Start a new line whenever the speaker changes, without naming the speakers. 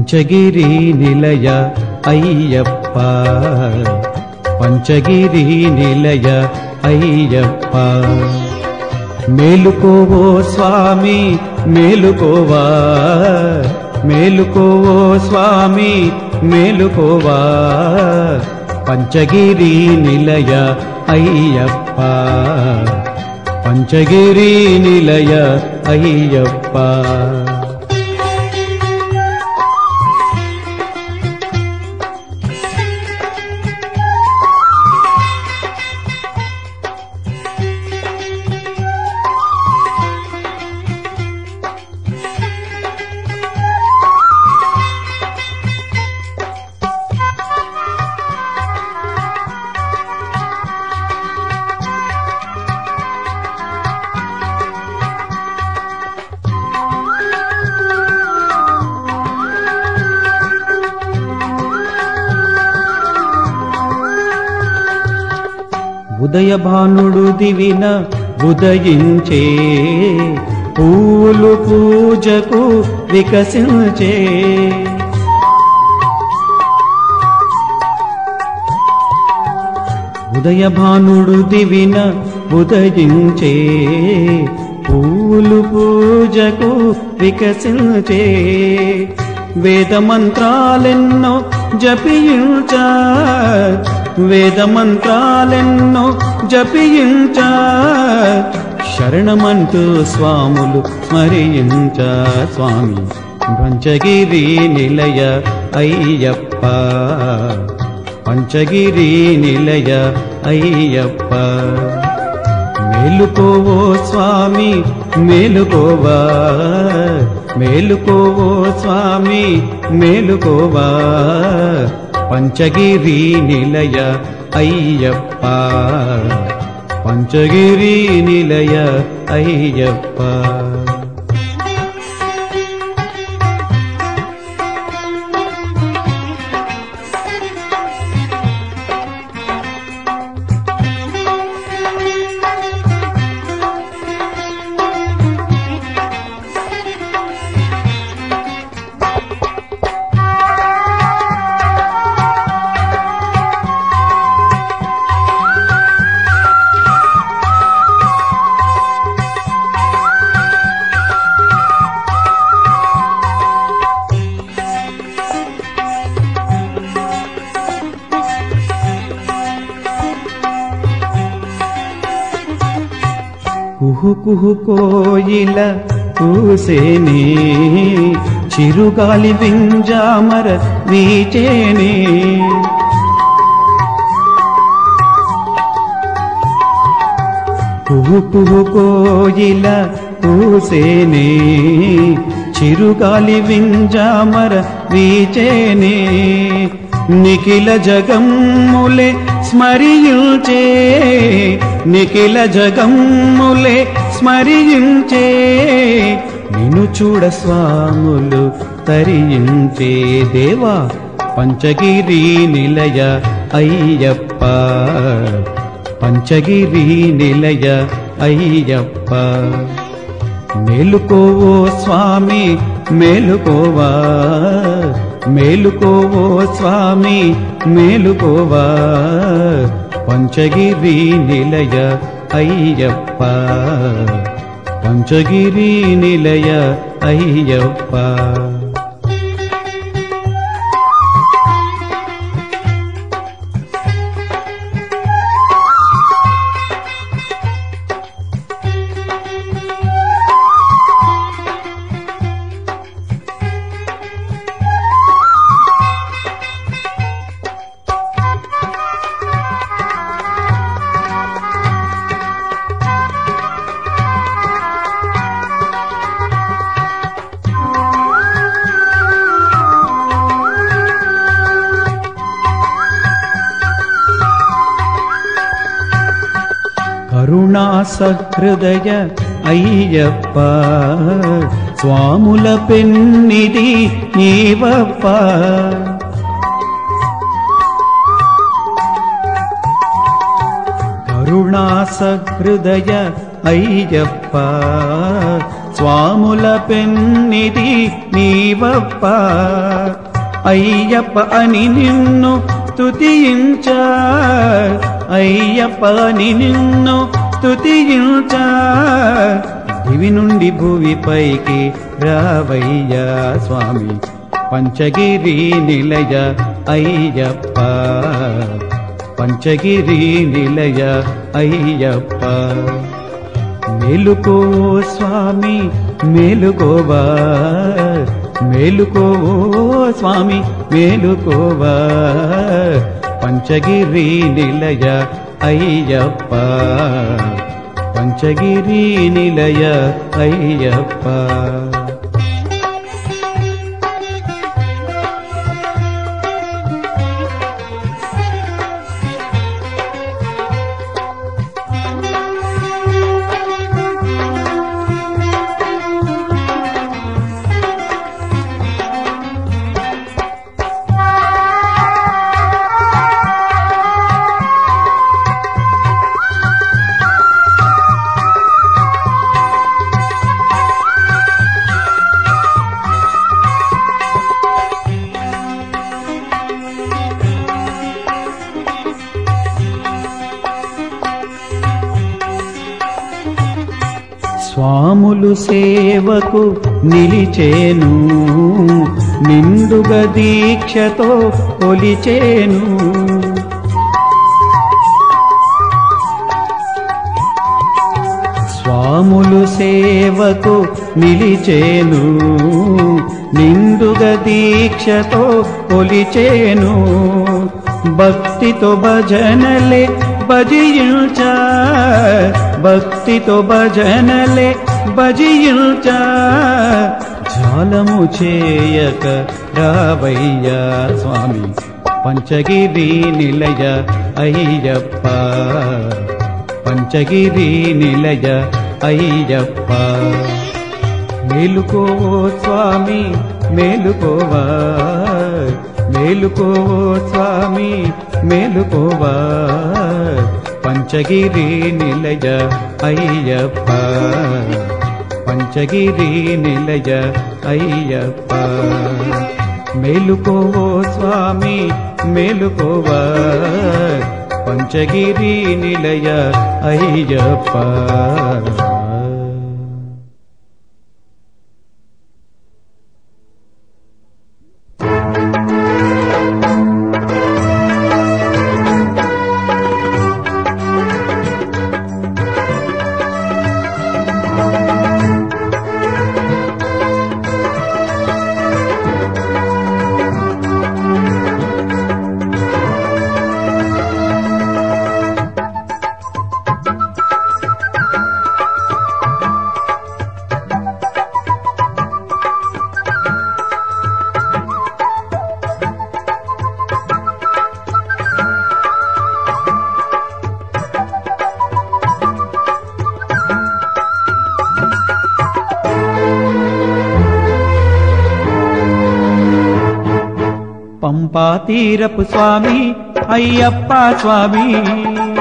పంచగిరి నిలయ అయ్యప్ప పంచగిరి నిలయ అయ్యప్ప మేలుకోవో స్వామి మేలుకోవా మేలుకోవో స్వామి మేలుకోవా పంచగిరి నిలయ అయ్యప్ప పంచగిరి నిలయ అయ్యప్ప ఉదయభానుడు దివిన ఉదయించే పూలు పూజకు వికసించే ఉదయభానుడు దివిన ఉదయించే పూలు పూజకు వికసించే వేద మంత్రాలెన్నో జపించ వేద మంత్రాలెన్నో జపించ శరణమంటూ స్వాములు స్మరించ స్వామి పంచగిరి నిలయ అయ్యప్ప పంచగిరి నిలయ అయ్యప్ప మేలుకోవో స్వామి మేలుకోవా మేలుకోవో స్వామి మేలుకోవా పంచగిరి నిలయ అయ్యప్ప పంచగిరి నిలయ అయ్యప్ప కుహు కుహు కోయిల కూసేనే చిరుగాలి వింజామర వీచేనే కుహు కుహు కోయిల కూసేనే చిరుగాలి వింజామర వీచేనే నిఖిల జగమ్ములే స్మరించే నిఖిల జగమ్ములే స్మరించే నిన్ను చూడ స్వాములు తరించే దేవా పంచగిరి నిలయ అయ్యప్ప పంచగిరి నిలయ అయ్యప్ప మేలుకోవో స్వామి మేలుకోవా మేలుకోవో స్వామి మేలుకోవా పంచగిరి నిలయ అయ్యప్ప పంచగిరి నిలయ అయ్యప్ప కరుణా సహృదయ అయ్యప్ప స్వాముల పెన్నిది నీవప్ప కరుణా సహృదయ అయ్యప్ప స్వాముల పెన్నిది నీవప్ప అయ్యప్ప అని నిన్ను తుతించ అయ్యప్ప అని నిన్ను తుతించ దివి నుండి భూమిపైకి రావయ్యా స్వామి పంచగిరి నిలయ అయ్యప్ప పంచగిరి నిలయ అయ్యప్ప మేలుకో స్వామి మేలుకోవా మేలుకోవో స్వామి మేలుకోవా పంచగిరి నిలయ అయ్యప్ప పంచగిరి నిలయ అయ్యప్ప స్వాములు సేవకు నిలిచేను నిండుగా దీక్షతో కొలిచేను స్వాములు సేవకు నిలిచేను నిండుగా దీక్షతో కొలిచేను భక్తితో భజనలే భజించ భక్తితో భజనలే భజించ జాలము చేయక రావయ్యా స్వామి పంచగిరి నిలయ అయ్యప్ప పంచగిరి నిలయ అయ్యప్ప మేలుకోవో స్వామి మేలుకోవా మేలుకోవో స్వామి మేలుకోవా పంచగిరి నిలయ అయ్యప్ప పంచగిరి నిలయ అయ్యప్ప మేలుకోవో స్వామి మేలుకోవా పంచగిరి నిలయ అయ్యప్ప పంపా తీరపు స్వామి అయ్యప్ప స్వామి